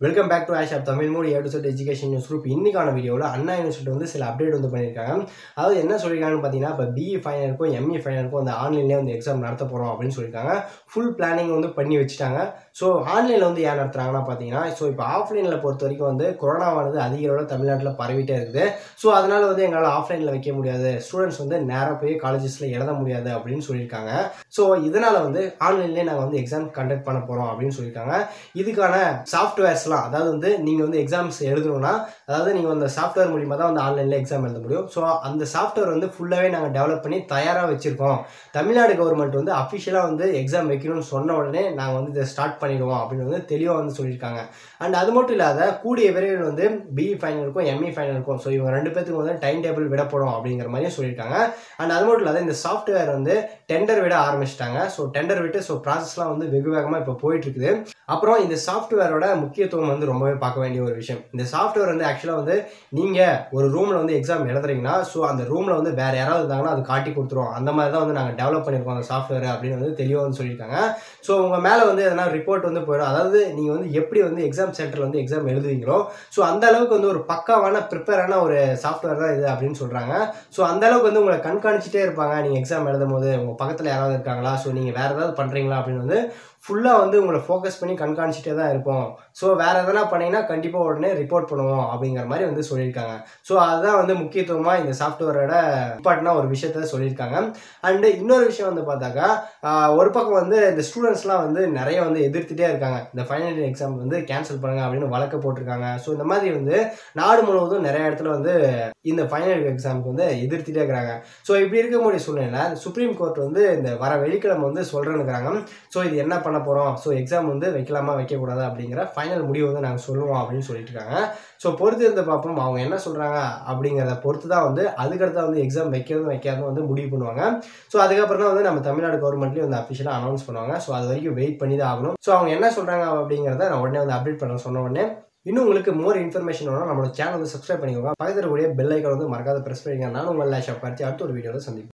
welcome back to ஆஷ் of Tamil மூடி A to Z education news group இன்னைக்கான வீடியோவில் அண்ணா யூனிவர்சிட்டி வந்து சில அப்டேட் வந்து பண்ணியிருக்காங்க அதாவது என்ன சொல்லியிருக்காங்கன்னு பார்த்தீங்கன்னா இப்போ பிஇ ஃபைனலுக்கும் எம்இ ஃபைனலுக்கும் அந்த ஆன்லைன்லேயே வந்து எக்ஸாம் நடத்த போகிறோம் அப்படின்னு சொல்லியிருக்காங்க ஃபுல் பிளானிங் வந்து பண்ணி வச்சுட்டாங்க ஸோ ஆன்லைனில் வந்து ஏன் நடத்துகிறாங்கன்னா பார்த்தீங்கன்னா ஸோ இப்போ ஆஃப்லைனில் பொறுத்த வரைக்கும் வந்து கொரோனாவானது அதிக அளவில் தமிழ்நாட்டில் பரவிட்டே இருக்குது ஸோ அதனால் வந்து எங்களால் ஆஃப்லைனில் வைக்க முடியாது ஸ்டூடெண்ட்ஸ் வந்து நேராக போய் காலேஜஸில் எழுத முடியாது அப்படின்னு சொல்லியிருக்காங்க ஸோ இதனால் வந்து ஆன்லைன்லேயே நாங்கள் வந்து எக்ஸாம் கண்டக்ட் பண்ண போகிறோம் அப்படின்னு சொல்லியிருக்காங்க இதுக்கான சாஃப்ட்வேர்ஸ்லாம் அதாவது வந்து நீங்கள் வந்து எக்ஸாம்ஸ் எழுதணும்னா அதாவது நீங்கள் அந்த சாஃப்ட்வேர் மூலியமாக தான் வந்து ஆன்லைனில் எக்ஸாம் எழுத முடியும் ஸோ அந்த சாஃப்ட்வேர் வந்து ஃபுல்லாகவே நாங்கள் டெவலப் பண்ணி தயாராக வச்சுருக்கோம் தமிழ்நாடு கவர்மெண்ட் வந்து அஃபிஷியலாக வந்து எக்ஸாம் வைக்கணும்னு சொன்ன உடனே நாங்கள் வந்து இதை ஸ்டார்ட் பண்ணிடுவோம் அப்படின்னு வந்து தெளிவாக வந்து சொல்லியிருக்காங்க அண்ட் அது மட்டும் இல்லாத கூடிய விரைவில் வந்து பிஇ ஃபைனலுக்கும் எம்இ ஃபைனலுக்கும் ஸோ இவங்க ரெண்டு பேத்துக்கும் வந்து டைம் டேபிள் விடப்படும் அப்படிங்கிற மாதிரியும் சொல்லியிருக்காங்க அண்ட் அது மட்டும் இல்லாத இந்த சாஃப்ட்வேர் வந்து டெண்டர் விட ஆரம்பிச்சிட்டாங்க ஸோ டெண்டர் விட்டு ஸோ ப்ராசஸ்லாம் வந்து வெகு வேகமாக இப்போ போயிட்டு இருக்குது அப்புறம் இந்த சாஃப்ட்வேரோட முக்கியத்துவம் வந்து ரொம்பவே பார்க்க வேண்டிய ஒரு விஷயம் இந்த சாஃப்ட்வேர் வந்து ஆக்சுவலாக வந்து நீங்கள் ஒரு ரூமில் வந்து எக்ஸாம் எழுதுறீங்கன்னா ஸோ அந்த ரூமில் வந்து வேறு யாராவது இருந்தாங்கன்னா அது காட்டி கொடுத்துரும் அந்த மாதிரி தான் வந்து நாங்கள் டெவலப் பண்ணியிருக்கோம் அந்த சாஃப்ட்வேர் அப்படின்னு வந்து தெளிவாக வந்து சொல்லியிருக்காங்க ஸோ உங்கள் மேலே வந்து எதனா ரிப்போர்ட் வந்து போயிடும் அதாவது நீங்கள் வந்து எப்படி வந்து எக்ஸாம் சென்டரில் வந்து எக்ஸாம் எழுதுவீங்களோ ஸோ அந்த அளவுக்கு வந்து ஒரு பக்காவான ப்ரிப்பேரான ஒரு சாஃப்ட்வேர் தான் இது அப்படின்னு சொல்கிறாங்க ஸோ அந்த அளவுக்கு வந்து உங்களை கண்காணிச்சிட்டே இருப்பாங்க நீங்கள் எக்ஸாம் எழுதும் போது உங்கள் பக்கத்தில் யாராவது இருக்காங்களா ஸோ நீங்கள் வேறு ஏதாவது பண்ணுறீங்களா அப்படின்னு வந்து ஃபுல்லாக வந்து உங்களை ஃபோக்கஸ் பண்ணி கண்காணிச்சிட்டே தான் இருப்போம் ஸோ வேறு எதனா பண்ணீங்கன்னா கண்டிப்பாக உடனே ரிப்போர்ட் பண்ணுவோம் அப்படிங்கிற மாதிரி வந்து சொல்லியிருக்காங்க ஸோ அதுதான் வந்து முக்கியத்துவமாக இந்த சாஃப்ட்வேரோட இம்பார்ட்டண்டாக ஒரு விஷயத்த சொல்லியிருக்காங்க அண்டு இன்னொரு விஷயம் வந்து பார்த்தாக்கா ஆஹ், ஒரு பக்கம் வந்து இந்த ஸ்டூடெண்ட்ஸ்லாம் வந்து நிறைய வந்து எதிர்த்துட்டே இருக்காங்க இந்த ஃபைனல் இயர் எக்ஸாம் வந்து கேன்சல் பண்ணுங்க அப்படின்னு வழக்கு போட்டிருக்காங்க ஸோ இந்த மாதிரி வந்து நாடு முழுவதும் நிறைய இடத்துல வந்து இந்த ஃபைனல் இயர் எக்ஸாமுக்கு வந்து எதிர்த்துட்டே இருக்கிறாங்க ஸோ இப்படி இருக்கக்கூடிய சூழ்நிலை சுப்ரீம் கோர்ட் வந்து இந்த வர வெள்ளிக்கிழமை வந்து சொல்கிறேன்னுக்குறாங்க ஸோ இது என்ன பண்ண போகிறோம் ஸோ எக்ஸாம் வந்து வைக்கலாமா வைக்கக்கூடாது அப்படிங்கிற ஃபைனல் முடிவு வந்து நாங்கள் சொல்லுவோம் அப்படின்னு சொல்லிட்டு இருக்காங்க ஸோ பொறுத்து இருந்து பார்ப்போம் அவங்க என்ன சொல்கிறாங்க அப்படிங்கிறத பொறுத்து தான் வந்து அதுக்கடுத்து வந்து எக்ஸாம் வைக்கிறதும் வைக்காதும் வந்து முடிவு பண்ணுவாங்க ஸோ அதுக்கப்புறம் தான் வந்து நம்ம தமிழ்நாடு கவர்மெண்ட்லேயும் வந்து அஃபிஷியலாக அனௌன்ஸ் பண்ணுவாங்க ஸோ அது வரைக்கும் வெயிட் பண்ணி தான் ஆகணும் ஸோ அவங்க என்ன சொல்கிறாங்க அப்படிங்கிறத நான் உடனே வந்து அப்டேட் பண்ண சொன்ன உடனே இன்னும் உங்களுக்கு மோர் இன்ஃபர்மேஷன் வேணும் நம்மளோட சேனல் வந்து சப்ஸ்கிரைப் பண்ணிக்கோங்க பக்கத்தில் கூடிய பெல் ஐக்கான் வந்து மறக்காத ப்ரெஸ் பண்ணிங்க நான் உங்கள் லேஷ் பார்த்து அடுத்த ஒரு வீடியோவில் சந்திப்போம்